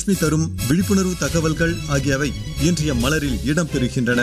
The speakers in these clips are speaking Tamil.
கஜலட்சுமி தரும் விழிப்புணர்வு தகவல்கள் ஆகியவை இன்றைய மலரில் இடம்பெறுகின்றன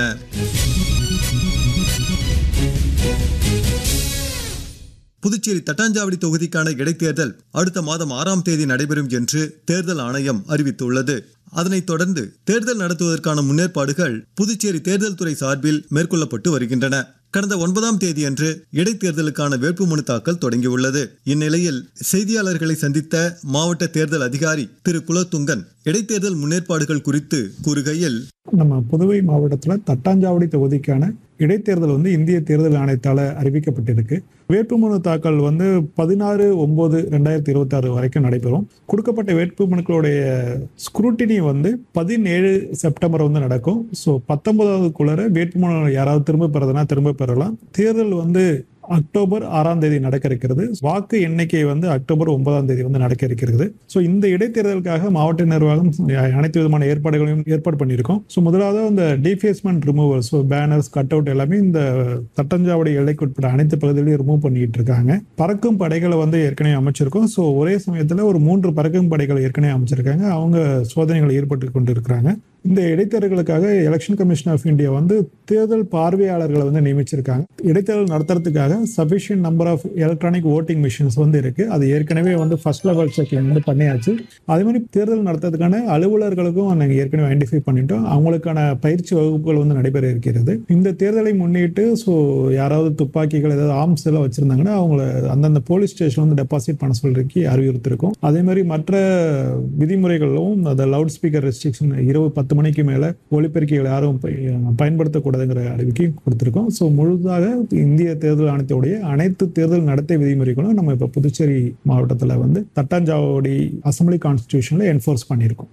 புதுச்சேரி தட்டாஞ்சாவடி தொகுதிக்கான இடைத்தேர்தல் அடுத்த மாதம் ஆறாம் தேதி நடைபெறும் என்று தேர்தல் ஆணையம் அறிவித்துள்ளது அதனைத் தொடர்ந்து தேர்தல் நடத்துவதற்கான முன்னேற்பாடுகள் புதுச்சேரி தேர்தல் துறை சார்பில் மேற்கொள்ளப்பட்டு வருகின்றன கடந்த ஒன்பதாம் தேதியன்று இடைத்தேர்தலுக்கான வேட்புமனு தாக்கல் தொடங்கியுள்ளது இந்நிலையில் செய்தியாளர்களை சந்தித்த மாவட்ட தேர்தல் அதிகாரி திரு குலத்துங்கன் இடைத்தேர்தல் முன்னேற்பாடுகள் குறித்து கூறுகையில் நம்ம புதுவை மாவட்டத்தில் தட்டாஞ்சாவடி தொகுதிக்கான இடைத்தேர்தல் வந்து இந்திய தேர்தல் ஆணையத்தால் அறிவிக்கப்பட்டிருக்கு வேட்புமனு தாக்கல் வந்து பதினாறு ஒன்பது ரெண்டாயிரத்தி இருபத்தாறு வரைக்கும் நடைபெறும் கொடுக்கப்பட்ட வேட்புமனுக்களுடைய ஸ்க்ரூட்டினி வந்து பதினேழு செப்டம்பர் வந்து நடக்கும் ஸோ பத்தொன்பதாவதுக்குள்ளார வேட்புமனு யாராவது திரும்ப பெறதுனா திரும்ப பெறலாம் தேர்தல் வந்து அக்டோபர் ஆறாம் தேதி நடக்க இருக்கிறது வாக்கு எண்ணிக்கை வந்து அக்டோபர் ஒன்பதாம் தேதி வந்து நடக்க இருக்கிறது ஸோ இந்த இடைத்தேர்தலுக்காக மாவட்ட நிர்வாகம் அனைத்து விதமான ஏற்பாடுகளையும் ஏற்பாடு பண்ணியிருக்கோம் ஸோ முதலாவது இந்த defacement removal so banners cut out எல்லாமே இந்த தட்டஞ்சாவடி எல்லைக்குட்பட்ட அனைத்து பகுதிகளையும் ரிமூவ் பண்ணிட்டு இருக்காங்க பறக்கும் படைகளை வந்து ஏற்கனவே அமைச்சிருக்கோம் ஸோ ஒரே சமயத்தில் ஒரு மூன்று பறக்கும் படைகளை ஏற்கனவே அமைச்சிருக்காங்க அவங்க சோதனைகள் ஈடுபட்டு கொண்டு இருக்கிறாங்க இந்த இடைத்தேர்தலுக்காக எலெக்ஷன் கமிஷன் ஆஃப் இந்தியா வந்து தேர்தல் பார்வையாளர்களை வந்து நியமிச்சிருக்காங்க இடைத்தேர்தல் நடத்துறதுக்காக sufficient number of electronic voting machines வந்து இருக்கு அது ஏற்கனவே வந்து ஃபர்ஸ்ட் லெவல் செக்கிங் வந்து பண்ணியாச்சு அதே மாதிரி தேர்தல் நடத்துறதுக்கான அலுவலர்களுக்கும் நாங்கள் ஏற்கனவே ஐடென்டிஃபை பண்ணிட்டோம் அவங்களுக்கான பயிற்சி வகுப்புகள் வந்து நடைபெற இருக்கிறது இந்த தேர்தலை முன்னிட்டு ஸோ யாராவது துப்பாக்கிகள் ஏதாவது ஆர்ம்ஸ் எல்லாம் வச்சிருந்தாங்கன்னா அவங்கள அந்தந்த போலீஸ் ஸ்டேஷன் வந்து டெபாசிட் பண்ண சொல்றதுக்கு அறிவுறுத்திருக்கோம் அதே மாதிரி மற்ற விதிமுறைகளும் அந்த லவுட் ஸ்பீக்கர் ரெஸ்ட்ரிக்ஷன் இரவு பத்து மணிக்கு மேலே ஒலிபெருக்கிகள் யாரும் பய- பயன்படுத்தக்கூடாதுங்கிற அறிவிக்கையும் கொடுத்துருக்கோம் ஸோ முழுதாக இந்திய தேர்தல் ஆணையத்துடைய அனைத்து தேர்தல் நடத்தை விதிமுறைகளும் நம்ம இப்போ புதுச்சேரி மாவட்டத்தில் வந்து தட்டாஞ்சாவடி அசம்பிளி கான்ஸ்டியூஷனில் என்ஃபோர்ஸ் பண்ணியிருக்கோம்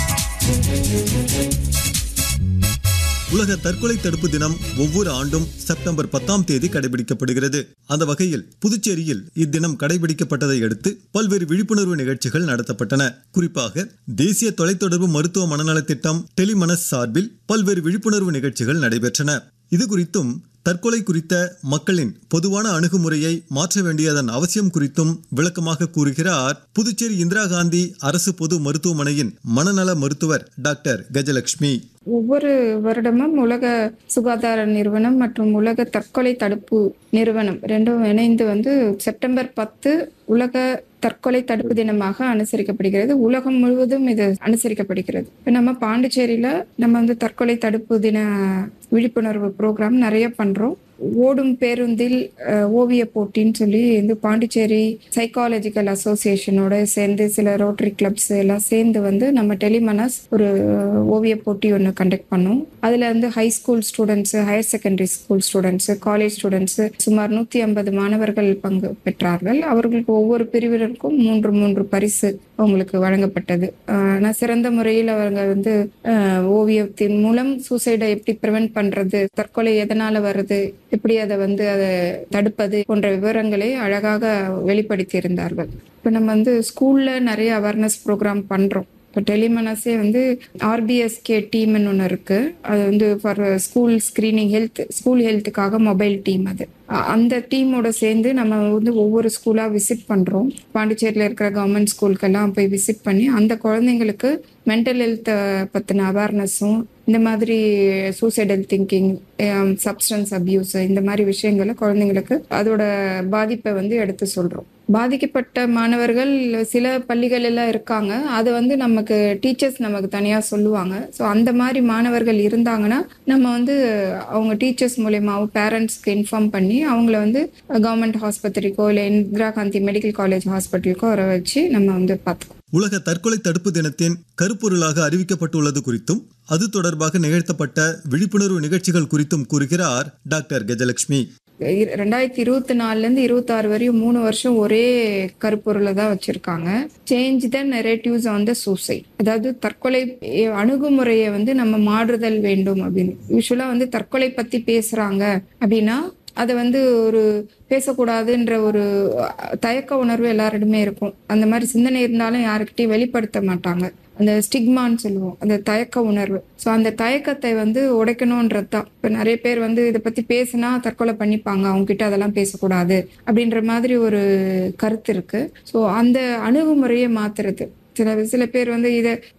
உலக தற்கொலை தடுப்பு தினம் ஒவ்வொரு ஆண்டும் செப்டம்பர் பத்தாம் தேதி கடைபிடிக்கப்படுகிறது அந்த வகையில் புதுச்சேரியில் இத்தினம் கடைபிடிக்கப்பட்டதை அடுத்து பல்வேறு விழிப்புணர்வு நிகழ்ச்சிகள் நடத்தப்பட்டன குறிப்பாக தேசிய தொலைத்தொடர்பு மருத்துவ மனநலத் திட்டம் டெலிமனஸ் சார்பில் பல்வேறு விழிப்புணர்வு நிகழ்ச்சிகள் நடைபெற்றன இது குறித்தும் தற்கொலை குறித்த மக்களின் பொதுவான அணுகுமுறையை மாற்ற வேண்டியதன் அவசியம் குறித்தும் விளக்கமாக கூறுகிறார் புதுச்சேரி இந்திரா காந்தி அரசு பொது மருத்துவமனையின் மனநல மருத்துவர் டாக்டர் கஜலட்சுமி ஒவ்வொரு வருடமும் உலக சுகாதார நிறுவனம் மற்றும் உலக தற்கொலை தடுப்பு நிறுவனம் ரெண்டும் இணைந்து வந்து செப்டம்பர் பத்து உலக தற்கொலை தடுப்பு தினமாக அனுசரிக்கப்படுகிறது உலகம் முழுவதும் இது அனுசரிக்கப்படுகிறது இப்போ நம்ம பாண்டிச்சேரியில நம்ம வந்து தற்கொலை தடுப்பு தின விழிப்புணர்வு ப்ரோக்ராம் நிறைய பண்றோம் ஓடும் பேருந்தில் அஹ், ஓவிய போட்டின்னு சொல்லி வந்து பாண்டிச்சேரி சைக்காலஜிக்கல் அசோசியேஷனோட சேர்ந்து சில ரோட்டரி கிளப்ஸ் எல்லாம் சேர்ந்து வந்து நம்ம டெலிமனஸ் ஒரு ஓவிய போட்டி ஒன்று கண்டக்ட் பண்ணோம் அதில் வந்து high school students higher secondary school students college students சுமார் நூற்றி ஐம்பது மாணவர்கள் பங்கு பெற்றார்கள் அவர்களுக்கு ஒவ்வொரு பிரிவினருக்கும் மூன்று மூன்று பரிசு அவங்களுக்கு வழங்கப்பட்டது ஆனால் சிறந்த முறையில் அவங்க வந்து அஹ், ஓவியத்தின் மூலம் சூசைடை எப்படி ப்ரிவென்ட் பண்றது தற்கொலை எதனால வருது எப்படி அதை வந்து அதை தடுப்பது போன்ற விவரங்களை அழகாக வெளிப்படுத்தி இருந்தார்கள் இப்போ நம்ம வந்து ஸ்கூல்ல நிறைய அவேர்னஸ் ப்ரோக்ராம் பண்றோம் இப்போ டெலிமனஸே வந்து ஆர்பிஎஸ்கே டீம்னு ஒன்று இருக்கு அது வந்து for school screening health school ஹெல்த்துக்காக மொபைல் டீம் அது அ- அந்த டீமோட சேர்ந்து நம்ம வந்து ஒவ்வொரு ஸ்கூலாக விசிட் பண்ணுறோம் பாண்டிச்சேரியில் இருக்கிற கவர்மெண்ட் ஸ்கூலுக்கெல்லாம் போய் விசிட் பண்ணி அந்த குழந்தைங்களுக்கு மென்டல் ஹெல்த்தை பற்றின அவேர்னஸும் இந்த மாதிரி சூசைடல் திங்கிங் சப்ஸ்டன்ஸ் அபியூஸ் இந்த மாதிரி விஷயங்களை குழந்தைங்களுக்கு அதோட பாதிப்பை வந்து எடுத்து சொல்கிறோம் பாதிக்கப்பட்ட மாணவர்கள் சில பள்ளிகள் எல்லாம் இருக்காங்க அது வந்து நமக்கு டீச்சர்ஸ் நமக்கு தனியாக சொல்லுவாங்க ஸோ அந்த மாதிரி மாணவர்கள் இருந்தாங்கன்னா நம்ம வந்து அவங்க டீச்சர்ஸ் மூலயமாவும் பேரண்ட்ஸ்க்கு இன்ஃபார்ம் பண்ணி அவங்கள வந்து கவர்மெண்ட் ஆஸ்பத்திரிக்கோ இல்லை இந்திரா காந்தி மெடிக்கல் காலேஜ் ஹாஸ்பிட்டலுக்கோ வர வச்சு நம்ம வந்து பார்த்துக்கோம் உலக தற்கொலை தடுப்பு தினத்தின் கருப்பொருளாக அறிவிக்கப்பட்டுள்ளது குறித்தும் அது தொடர்பாக நிகழ்த்தப்பட்ட விழிப்புணர்வு நிகழ்ச்சிகள் குறித்தும் கூறுகிறார் டாக்டர் கஜலட்சுமி இ- ரெண்டாயிரத்தி இருபத்தி நாலுலேருந்து இருபத்தாறு வரையும் மூணு வருஷம் ஒரே கருப்பொருளை தான் வச்சிருக்காங்க change the narratives on the suicide அதாவது தற்கொலை எ- அணுகுமுறையை வந்து நம்ம மாறுதல் வேண்டும் அப்படின்னு யூஸ்வலாக வந்து தற்கொலை பற்றி பேசுகிறாங்க அப்படின்னா அதை வந்து ஒரு பேசக்கூடாதுன்ற ஒரு அஹ், தயக்க உணர்வு எல்லாரிடமே இருக்கும் அந்த மாதிரி சிந்தனை இருந்தாலும் யாருக்கிட்டையும் வெளிப்படுத்த மாட்டாங்க அந்த ஸ்டிக்மான்னு சொல்லுவோம் அந்த தயக்க உணர்வு ஸோ அந்த தயக்கத்தை வந்து உடைக்கணுன்றது தான் இப்போ நிறைய பேர் வந்து இதை பற்றி பேசினா தற்கொலை பண்ணிப்பாங்க அவங்க கிட்ட அதெல்லாம் பேசக்கூடாது அப்படின்ற மாதிரி ஒரு கருத்து இருக்கு ஸோ அந்த அணுகுமுறையை மாத்துறது சில சில பேர் வந்து இதை